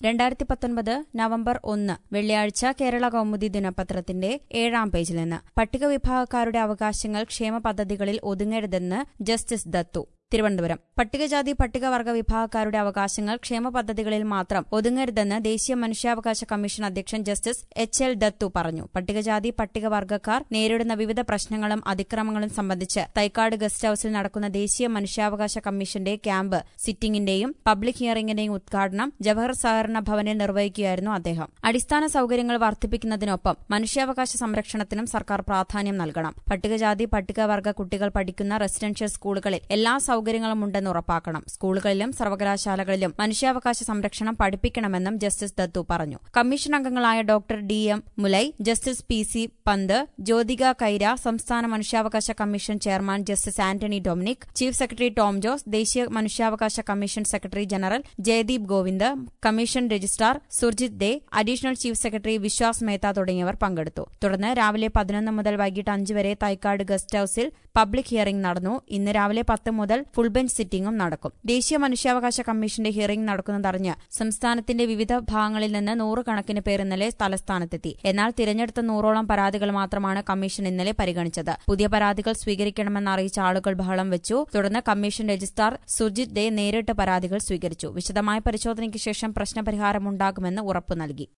രണ്ടായിരത്തി പത്തൊൻപത് നവംബർ ഒന്ന് വെള്ളിയാഴ്ച കേരള കൗമുദി ദിനപത്രത്തിന്റെ ഏഴാം പേജിൽ നിന്ന് പട്ടിക വിഭാഗക്കാരുടെ അവകാശങ്ങൾ ക്ഷേമ പദ്ധതികളിൽ ഒതുങ്ങരുതെന്ന് ജസ്റ്റിസ് ദത്തു തിരുവനന്തപുരം പട്ടികജാതി പട്ടികവർഗ വിഭാഗക്കാരുടെ അവകാശങ്ങൾ ക്ഷേമ പദ്ധതികളിൽ മാത്രം ഒതുങ്ങരുതെന്ന് ദേശീയ മനുഷ്യാവകാശ കമ്മീഷൻ അധ്യക്ഷൻ ജസ്റ്റിസ് എച്ച് എൽ ദത്തു പറഞ്ഞു പട്ടികജാതി പട്ടികവർഗക്കാർ നേരിടുന്ന വിവിധ പ്രശ്നങ്ങളും അതിക്രമങ്ങളും സംബന്ധിച്ച് തൈക്കാട് ഗസ്റ്റ് ഹൌസിൽ നടക്കുന്ന ദേശീയ മനുഷ്യാവകാശ കമ്മീഷന്റെ ക്യാമ്പ് സിറ്റിംഗിന്റെയും പബ്ലിക് ഹിയറിംഗിന്റെയും ഉദ്ഘാടനം ജവഹർ സഹകരണ ഭവനിൽ നിർവഹിക്കുകയായിരുന്നു അദ്ദേഹം അടിസ്ഥാന സൌകര്യങ്ങൾ വർദ്ധിപ്പിക്കുന്നതിനൊപ്പം മനുഷ്യാവകാശ സംരക്ഷണത്തിനും സർക്കാർ പ്രാധാന്യം നൽകണം പട്ടികജാതി പട്ടികവർഗ കുട്ടികൾ പഠിക്കുന്ന റെസിഡൻഷ്യൽ സ്കൂളുകളിൽ എല്ലാ സൌകര്യങ്ങളും ഉണ്ടെന്ന് ഉറപ്പാക്കണം സ്കൂളുകളിലും സർവകലാശാലകളിലും മനുഷ്യാവകാശ സംരക്ഷണം പഠിപ്പിക്കണമെന്നും ജസ്റ്റിസ് ദത്തു പറഞ്ഞു കമ്മീഷൻ അംഗങ്ങളായ doctor D M Mulay justice P C Pant Jyotika Kalra സംസ്ഥാന മനുഷ്യാവകാശ commission chairman justice Antony Dominic chief secretary Tom Jose ദേശീയ മനുഷ്യാവകാശ commission secretary general Jayadeep Govind commission registrar Surjit Dey additional chief secretary Vishwas Mehta തുടങ്ങിയവർ പങ്കെടുത്തു തുടർന്ന് രാവിലെ പതിനൊന്ന് മുതൽ വൈകിട്ട് അഞ്ച് വരെ തൈക്കാട് ഗസ്റ്റ് ഹൌസിൽ പബ്ലിക് ഹിയറിംഗ് നടന്നു ഇന്ന് രാവിലെ പത്ത് മുതൽ ഫുൾ ബെഞ്ച് സിറ്റിംഗും നടക്കും ദേശീയ മനുഷ്യാവകാശ കമ്മീഷന്റെ ഹിയറിംഗ് നടക്കുന്നതറിഞ്ഞ് സംസ്ഥാനത്തിന്റെ വിവിധ ഭാഗങ്ങളിൽ നിന്ന് നൂറുകണക്കിന് പേർ ഇന്നലെ തലസ്ഥാനത്തെത്തി എന്നാൽ തിരഞ്ഞെടുത്ത നൂറോളം പരാതികൾ മാത്രമാണ് കമ്മീഷൻ ഇന്നലെ പരിഗണിച്ചത് പുതിയ പരാതികൾ സ്വീകരിക്കണമെന്ന് അറിയിച്ച ആളുകൾ ബഹളം വെച്ചു തുടർന്ന് കമ്മീഷൻ രജിസ്ട്രാർ സുർജിത് ദേ നേരിട്ട് പരാതികൾ സ്വീകരിച്ചു വിശദമായ പരിശോധനയ്ക്ക് ശേഷം പ്രശ്നപരിഹാരമുണ്ടാകുമെന്ന് ഉറപ്പു നൽകി